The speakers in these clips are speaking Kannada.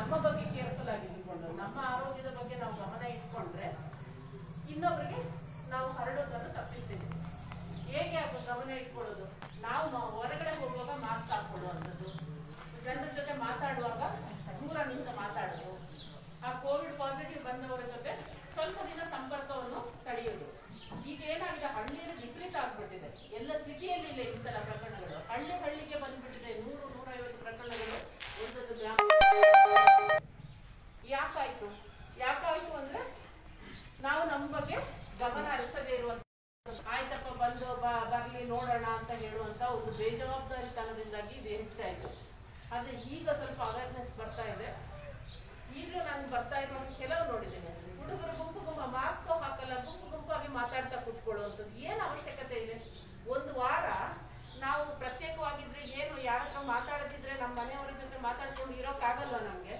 ನಮ್ಮ ಬಗ್ಗೆ ಕೇರ್ಫುಲ್ ಆಗಿ ಇಟ್ಕೊಂಡು ನಮ್ಮ ಆರೋಗ್ಯದ ಬಗ್ಗೆ ನಾವು ಗಮನ ಇಟ್ಕೊಂಡ್ರೆ ಇನ್ನೊಬ್ರಿಗೆ ನಾವು ಹರಡೋದನ್ನು ತಪ್ಪಿಸ್ತೀವಿ ಹೇಗೆ ಅದು ಗಮನ ಇಟ್ಕೊಳ್ಳೋದು ನಾವು ಮ- ಹೊರಗಡೆ ಹೋಗುವಾಗ ಮಾಸ್ಕ್ ಹಾಕೊಳ್ಳುವಂಥದ್ದು ಜನರ ಜೊತೆ ಮಾತಾಡುವಾಗ ದೂರ ನಿಂತು ಮಾತಾಡೋದು ಆ ಕೋವಿಡ್ ಪಾಸಿಟಿವ್ ಬಂದವರ ಜೊತೆ ಸ್ವಲ್ಪ ದಿನ ಸಂಪರ್ಕವನ್ನು ತಡೆಯೋದು ಈಗ ಏನಾಗಿದೆ ಹಳ್ಳಿಯಲ್ಲಿ ವಿಪರೀತ ಆಗ್ಬಿಟ್ಟಿದೆ ಎಲ್ಲ ಸಿಟಿಯಲ್ಲಿ ಇಲ್ಲ ಈ ಸಲ ಪ್ರಕರಣಗಳು ಹಳ್ಳಿ ಹಳ್ಳಿಗೆ ಬಂದ್ಬಿಟ್ಟಿದೆ ನೂರು ನೂರೈವತ್ತು ಪ್ರಕರಣಗಳು ಒಂದೊಂದು ಗ್ರಾಮ ಯಾಕಾಯ್ತು ಯಾಕಾಯ್ತು ಅಂದ್ರೆ ನಾವು ನಮ್ಮ ಬಗ್ಗೆ ಗಮನ ಹರಿಸದೇ ಇರುವಂತ ಆಯ್ತಪ್ಪ ಬಂದು ಬ- ಬರ್ಲಿ ನೋಡೋಣ ಅಂತ ಹೇಳುವಂತ ಒಂದು ಬೇಜವಾಬ್ದಾರಿತನದಿಂದಾಗಿ ಇದು ಹೆಚ್ಚಾಯ್ತು ಆದ್ರೆ ಈಗ ಸ್ವಲ್ಪ ಅವೇರ್ನೆಸ್ ಬರ್ತಾ ಇದೆ ಈಗಲೂ ನಾನು ಬರ್ತಾ ಇರುವ ಕೆಲವು ನೋಡಿದ್ದೇನೆ ಹುಡುಗರು ಗುಂಪು ಗುಂಪು ಮಾಸ್ಕ್ ಹಾಕಲ್ಲ ಗುಂಪು ಗುಂಪಾಗಿ ಮಾತಾಡ್ತಾ ಕೂತ್ಕೊಳ್ಳುವಂಥದ್ದು ಏನು ಅವಶ್ಯಕತೆ ಇದೆ ಒಂದು ವಾರ ನಾವು ಪ್ರತ್ಯೇಕವಾಗಿದ್ರೆ ಏನು ಯಾರ ಹತ್ರ ಮಾತಾಡದಿದ್ರೆ ನಮ್ಮ ಮನೆಯವರ ಜೊತೆ ಮಾತಾಡ್ಕೊಂಡು ಇರೋಕ್ಕಾಗಲ್ವಾ ನಮ್ಗೆ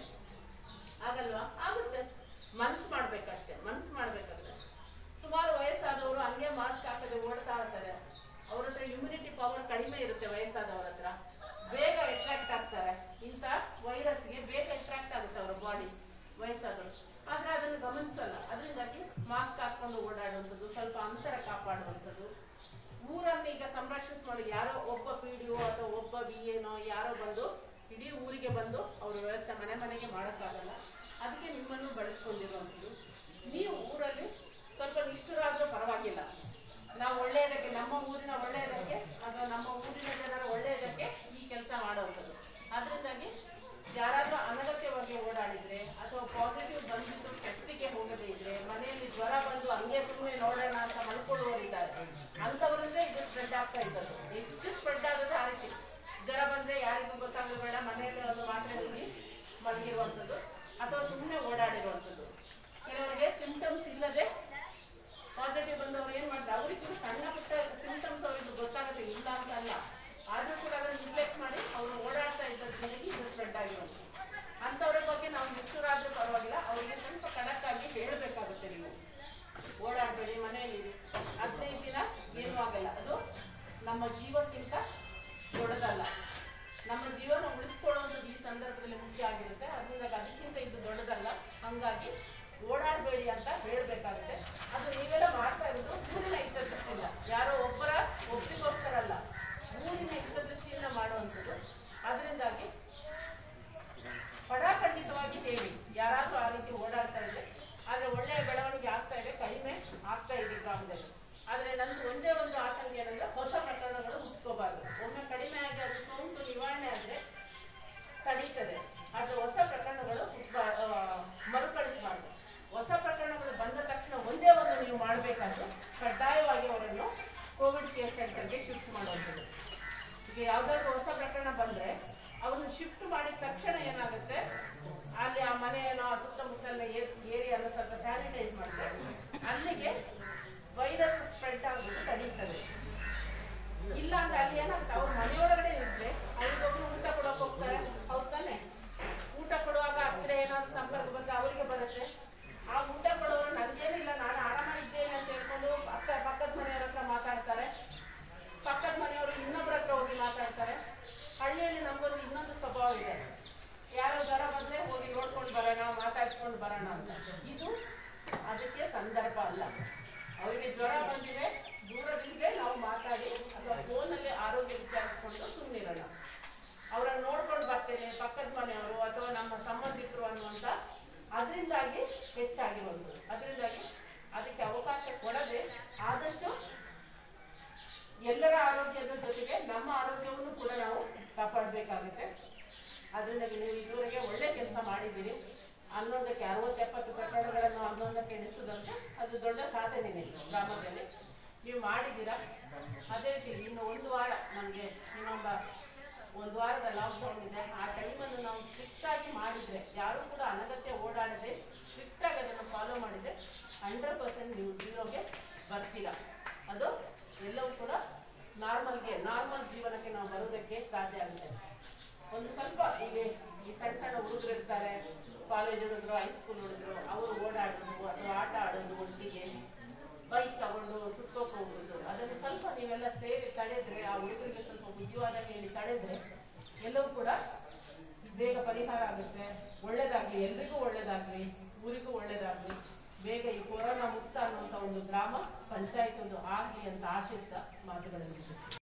ಆಗಲ್ವಾ ಆಗುತ್ತೆ ಮನ್ಸು ಮಾಡ್ಬೇಕಷ್ಟೇ ಮನ್ಸು ಮಾಡ್ಬೇಕಾದ್ರೆ ಸುಮಾರು ವಯಸ್ಸಾದವರು ಹಂಗೆ ಮಾಸ್ಕ್ ಹಾಕದೆ ಓಡ್ತಾ ಇರ್ತಾರೆ ಅವ್ರ ಹತ್ರ ಇಮ್ಯುನಿಟಿ ಪವರ್ ಕಡಿಮೆ ಇರುತ್ತೆ ವಯಸ್ಸಾದವ್ರ ಹತ್ರ ಬೇಗ ಅಟ್ರಾಕ್ಟ್ ಆಗ್ತಾರೆ ಇಂಥ ವೈರಸ್ಗೆ ಬೇಗ ಅಟ್ರಾಕ್ಟ್ ಆಗುತ್ತೆ ಅವರ ಬಾಡಿ ವಯಸ್ಸಾದವರು ಆದ್ರೆ ಅದನ್ನು ಗಮನಿಸಲ್ಲ ಅದರಿಂದಾಗಿ ಮಾಸ್ಕ್ ಹಾಕೊಂಡು ಓಡಾಡುವಂಥದ್ದು ಸ್ವಲ್ಪ ಅಂತರ ಕಾಪಾಡುವಂಥದ್ದು ಊರನ್ನು ಈಗ ಸಂರಕ್ಷಿಸ್ ಮಾಡಿ ಯಾರೋ ಒಬ್ಬ ಪಿ ಡಿ ಒ ಅಥವಾ ಒಬ್ಬ ಬಿ ಏನೋ ಯಾರೋ ಬಂದು ಇಡೀ ಊರಿಗೆ ಬಂದು ಅವ್ರ ವ್ಯವಸ್ಥೆ ಮನೆ ಮನೆಗೆ ಮಾಡೋಕ್ಕಾಗಲ್ಲ ಅದಕ್ಕೆ ನಿಮ್ಮನ್ನು ಬಳಸ್ಕೊಂಡಿರುವಂಥದ್ದು ನೀವು ಊರಲ್ಲಿ ಸ್ವಲ್ಪ ನಿಷ್ಠುರಾದ್ರೂ ಪರವಾಗಿಲ್ಲ ನಾವು ಒಳ್ಳೆಯದಕ್ಕೆ ನಮ್ಮ ಊರಿನ ಒಳ್ಳೆಯದಕ್ಕೆ ಅಥವಾ ನಮ್ಮ ಊರಿನ ಜನರ ಒಳ್ಳೆಯದಕ್ಕೆ ಈ ಕೆಲಸ ಮಾಡುವಂಥದ್ದು ಅದರಿಂದಾಗಿ ಯಾರಾದ್ರೂ ಅನಗತ್ಯವಾಗಿ ಓಡಾಡಿದ್ರೆ ಅಥವಾ ಪಾಸಿಟಿವ್ ಬಂದಿದ್ದು ಟೆಸ್ಟಿಗೆ ಹೋಗದೇ ಇದ್ರೆ ಮನೆಯಲ್ಲಿ ಜ್ವರ ಬಂದು ಹಂಗೆ ಸುಮ್ಮನೆ ನೋಡೋಣ ಅಂತ ಮಲ್ಕೊಳ್ಳುವವರಿದ್ದಾರೆ ಅಂಥವರಿಂದ ಇದು ಸ್ಪ್ರೆಡ್ ಆಗ್ತಾ ಇದ್ದದ್ದು ಹೆಚ್ಚು ಸ್ಪ್ರೆಡ್ ಆಗೋದು ಆ ರೀತಿ ಜ್ವರ ಬಂದ್ರೆ ಯಾರಿಗೂ ಗೊತ್ತಾಗಲ್ಲ ಬೇಡ ಮನೆಯಲ್ಲಿ ಒಂದು ಮಾತ್ರೆ ನುಂಗಿ ಮಲಗಿರುವಂಥದ್ದು ಅಥವಾ ಸುಮ್ಮನೆ ಓಡಾಡಿರುವಂಥದ್ದು ಕೆಲವರಿಗೆ ಸಿಂಪ್ಟಮ್ಸ್ ಇಲ್ಲದೆ ಪಾಸಿಟಿವ್ ಬಂದವರು ಏನ್ ಮಾಡ್ತಾರೆ ಅವರಿಗೂ ಸಣ್ಣ ಪುಟ್ಟ ಸಿಂಪ್ಟಮ್ಸ್ ಅವರಿಗೆ ಗೊತ್ತಾಗುತ್ತೆ ಇಲ್ಲ ಅಂತ ಅಲ್ಲ ಆದ್ರೂ ಕೂಡ ಅದನ್ನು ನಿಗ್ಲೆಕ್ಟ್ ಮಾಡಿ ಅವರು ಓಡಾಡ್ತಾ ಇದ್ದದ್ರಿಂದಾಗಿ ಇದು ಸ್ಪ್ರೆಡ್ ಆಗಿರೋದು ಅಂಥವ್ರ ಬಗ್ಗೆ ನಾವು ನಿಷ್ಠುರಾದ್ರೂ ಪರವಾಗಿಲ್ಲ ಅವರಿಗೆ ಸ್ವಲ್ಪ ಖಡಕ್ ಆಗಿ ಹೇಳಬೇಕಾಗುತ್ತೆ ನೀವು ಓಡಾಡಬೇಡಿ ಮನೆಯಲ್ಲಿ ಹದಿನೈದು ದಿನ ಏನೂ ಆಗಲ್ಲ ಅದು ನಮ್ಮ ಜೀವಕ್ಕಿಂತ ದೊಡ್ಡದಲ್ಲ ನಮ್ಮ ಜೀವನ ಉಳಿಸ್ಕೊಳ್ಳುವಂಥದ್ದು ಈ ಸಂದರ್ಭದಲ್ಲಿ ಮುಖ್ಯ ಆಗಿರುತ್ತೆ ಅದರಿಂದ ಅದಕ್ಕಿಂತ ಇದು ದೊಡ್ಡದಲ್ಲ ಹಂಗಾಗಿ ಓಡಾಡಬೇಡಿ ಅಂತ ಹೇಳಬೇಕಾಗುತ್ತೆ ಅದು ನೀವೆಲ್ಲ ಮಾಡ್ತಾ ಇರೋದು ಊರಿನ ಹಿತದೃಷ್ಟಿಯಿಂದ ಯಾರೋ ಒಬ್ಬರ ಒಬ್ಬರಿಗೋಸ್ಕರ ಅಲ್ಲ ಊರಿನ ಹಿತದೃಷ್ಟಿಯಿಂದ ಮಾಡುವಂಥದ್ದು ಅದರಿಂದಾಗಿ ಪಡಾಖಂಡಿತವಾಗಿ ಹೇಳಿ ಯಾರಾದ್ರೂ ಆ ರೀತಿ ಓಡಾಡ್ತಾ ಇದ್ರೆ ಆದ್ರೆ ಒಳ್ಳೆಯ ಬೆಳವಣಿಗೆ ಆಗ್ತಾ ಇದೆ ಕಡಿಮೆ ಆಗ್ತಾ ಇದೆ ಗ್ರಾಮದಲ್ಲಿ ಆದ್ರೆ ನಂದು ಒಂದೇ ಒಂದು ಆತಂಕ ಏನಂದ್ರೆ ಹೊಸ ಪ್ರಕರಣಗಳು ಹುಟ್ಕೋಬಾರ್ದು ಒಮ್ಮೆ ಕಡಿಮೆ ಆಗಿ ಅದು ಸೋಂಕು ನಿವಾರಣೆ ಆದ್ರೆ ತಡೀತದೆ ಆದ್ರೆ ಹೊಸ ಪ್ರಕರಣಗಳು ಹುಟ್ಬಾ- ಆ, ಮರುಕಳಿಸಬಾರ್ದು ಹೊಸ ಪ್ರಕರಣಗಳು ಬಂದ ತಕ್ಷಣ ಒಂದೇ ಒಂದು ನೀವು ಮಾಡಬೇಕಾದ್ರೆ ಕಡ್ಡಾಯವಾಗಿ ಅವರನ್ನು ಕೋವಿಡ್ ಕೇರ್ ಸೆಂಟರ್ಗೆ ಶಿಫ್ಟ್ ಮಾಡುವಂಥದ್ದು ಈಗ ಯಾವ್ದಾದ್ರು ಹೊಸ ಪ್ರಕರಣ ಬಂದ್ರೆ ಅವ್ರನ್ನ ಶಿಫ್ಟ್ ಮಾಡಿದ ತಕ್ಷಣ ಏನಾಗುತ್ತೆ ಅಲ್ಲಿ ಆ ಮನೆಯೇನೋ ಆ ಸುತ್ತಮುತ್ತಲಿನ ಏರಿಯಾನ ಸ್ವಲ್ಪ ಸ್ಯಾನಿಟೈಸ್ ಮಾಡಿದ್ರೆ ಅಲ್ಲಿಗೆ ವೈರಸ್ ಸ್ಪ್ರೆಡ್ ಆಗ್ಬಿಟ್ಟು ತಡೀತದೆ ಇಲ್ಲ ಅಂದ್ರೆ ಅಲ್ಲಿ ಏನಾಗುತ್ತೆ ಅವ್ರ ಮನೆಯೊಳಗಡೆ ಇದ್ರೆ ಅವ್ರಿಗೊಬ್ರು ಊಟ ಕೊಡೋಕೆ ಹೋಗ್ತಾರೆ ಹೌದ್ ತಾನೆ ಊಟ ಕೊಡುವಾಗ ಹತ್ತಿರ ಏನಾದ್ರು ಸಂಪರ್ಕ ಬಂದ್ರೆ ಅವರಿಗೆ ಬರುತ್ತೆ ಆ ಊಟ ಕೊಡೋರು ನನ್ಗೇನಿಲ್ಲ ನಾನು ಆರಾಮಾಗಿದ್ದೇನೆ ಅಂತ ಹೇಳ್ಕೊಂಡು ಅಕ್ಕ ಪಕ್ಕದ ಮನೆಯವ್ರ ಹತ್ರ ಮಾತಾಡ್ತಾರೆ ಪಕ್ಕದ ಮನೆಯವರು ಇನ್ನೊಬ್ಬರ ಹತ್ರ ಹೋಗಿ ಮಾತಾಡ್ತಾರೆ ಹಳ್ಳಿಯಲ್ಲಿ ನಮ್ಗೊಂದು ಇನ್ನೊಂದು ಸ್ವಭಾವ ಇದೆ ಯಾರೋ ಜ್ವರ ಬಂದ್ರೆ ಹೋಗಿ ನೋಡ್ಕೊಂಡು ಬರೋಣ ಮಾತಾಡ್ಸ್ಕೊಂಡು ಬರೋಣ ಅಂತ ಇದು ಅದಕ್ಕೆ ಸಂದರ್ಭ ಅಲ್ಲ ಅವರಿಗೆ ಜ್ವರ ಬಂದಿದೆ ದೂರದಿಂದಲೇ ನಾವು ಮಾತಾಡಿ ಅಥವಾ ಫೋನಲ್ಲಿ ಆರೋಗ್ಯ ವಿಚಾರಿಸ್ಕೊಂಡು ಸುಮ್ಮನಿರೋಣ ಅವರನ್ನು ನೋಡ್ಕೊಂಡು ಬರ್ತೇನೆ ಪಕ್ಕದ ಮನೆಯವರು ಅಥವಾ ನಮ್ಮ ಸಂಬಂಧಿಕರು ಅನ್ನುವಂಥ ಅದರಿಂದಾಗಿ ಹೆಚ್ಚಾಗಿರೋದು ಅದರಿಂದಾಗಿ ಅದಕ್ಕೆ ಅವಕಾಶ ಕೊಡದೆ ಆದಷ್ಟು ಎಲ್ಲರ ಆರೋಗ್ಯದ ಜೊತೆಗೆ ನಮ್ಮ ಆರೋಗ್ಯವನ್ನು ಕೂಡ ನಾವು ಕಾಪಾಡಬೇಕಾಗುತ್ತೆ ಅದರಿಂದಾಗಿ ನೀವು ಇದುವರೆಗೆ ಒಳ್ಳೆ ಕೆಲಸ ಮಾಡಿದ್ದೀರಿ ಹನ್ನೊಂದಕ್ಕೆ ಅರವತ್ತು ಎಪ್ಪತ್ತು ಪ್ರಕರಣಗಳನ್ನು ಹನ್ನೊಂದಕ್ಕೆ ಎಣಿಸೋದಂದ್ರೆ ಅದು ದೊಡ್ಡ ಸಾಧನೆನೇ ಗ್ರಾಮದಲ್ಲಿ ನೀವು ಮಾಡಿದ್ದೀರಾ ಅದೇ ರೀತಿ ಇನ್ನು ಒಂದು ವಾರ ನಮಗೆ ಇನ್ನೊಬ್ಬ ಒಂದು ವಾರದ ಲಾಕ್ಡೌನ್ ಇದೆ ಆ ಟೈಮನ್ನು ನಾವು ಸ್ಟ್ರಿಕ್ಟ್ ಆಗಿ ಮಾಡಿದ್ರೆ ಯಾರು ಕೂಡ ಅನಗತ್ಯ ಓಡಾಡದೆ ಸ್ಟ್ರಿಕ್ಟ್ ಆಗಿ ಅದನ್ನು ಫಾಲೋ ಮಾಡಿದ್ರೆ ಹಂಡ್ರೆಡ್ ಪರ್ಸೆಂಟ್ ನೀವು ಜೀರೋಗೆ ಬರ್ತೀರಾ ಅದು ಎಲ್ಲವೂ ಕೂಡ ನಾರ್ಮಲ್ಗೆ ನಾರ್ಮಲ್ ಜೀವನಕ್ಕೆ ನಾವು ಬರೋದಕ್ಕೆ ಸಾಧ್ಯ ಆಗುತ್ತೆ ಒಂದು ಸ್ವಲ್ಪ ಈಗ ಈ ಸಣ್ಣ ಸಣ್ಣ ಹುಡುಗರು ಇರ್ತಾರೆ ಕಾಲೇಜ್ ಹುಡುಗರು ಹೈಸ್ಕೂಲ್ ಹುಡುಗರು ಅವರು ಓಡಾಡೋದು ಅಥವಾ ಆಟ ಆಡೋದು ಒಟ್ಟಿಗೆ ಬೈಕ್ ತಗೊಂಡು ಸುತ್ತೋಕೆ ಹೋಗೋದು ಅದನ್ನು ಸ್ವಲ್ಪ ನೀವೆಲ್ಲ ಸೇರಿ ತಡೆದ್ರೆ ಆ ಹುಡುಗರಿಗೆ ಸ್ವಲ್ಪ ಬುದ್ಧಿವಾದ ಹೇಳಿ ತಡೆದ್ರೆ ಎಲ್ಲವೂ ಕೂಡ ಬೇಗ ಪರಿಹಾರ ಆಗುತ್ತೆ ಒಳ್ಳೇದಾಗುತ್ತೆ ಒಳ್ಳೇದಾಗ್ಲಿ ಎಲ್ರಿಗೂ ಒಳ್ಳೇದಾಗ್ಲಿ ಊರಿಗೂ ಒಳ್ಳೇದಾಗ್ಲಿ ಬೇಗ ಈ ಕೊರೋನಾ ಮುಕ್ತ ಅನ್ನುವಂಥ ಒಂದು ಗ್ರಾಮ ಪಂಚಾಯತ್ ಒಂದು ಆಗ್ಲಿ ಅಂತ ಆಶಿಸ್ತಾ ಮಾತುಗಳನ್ನು ಮುಗಿಸ್ತೀನಿ.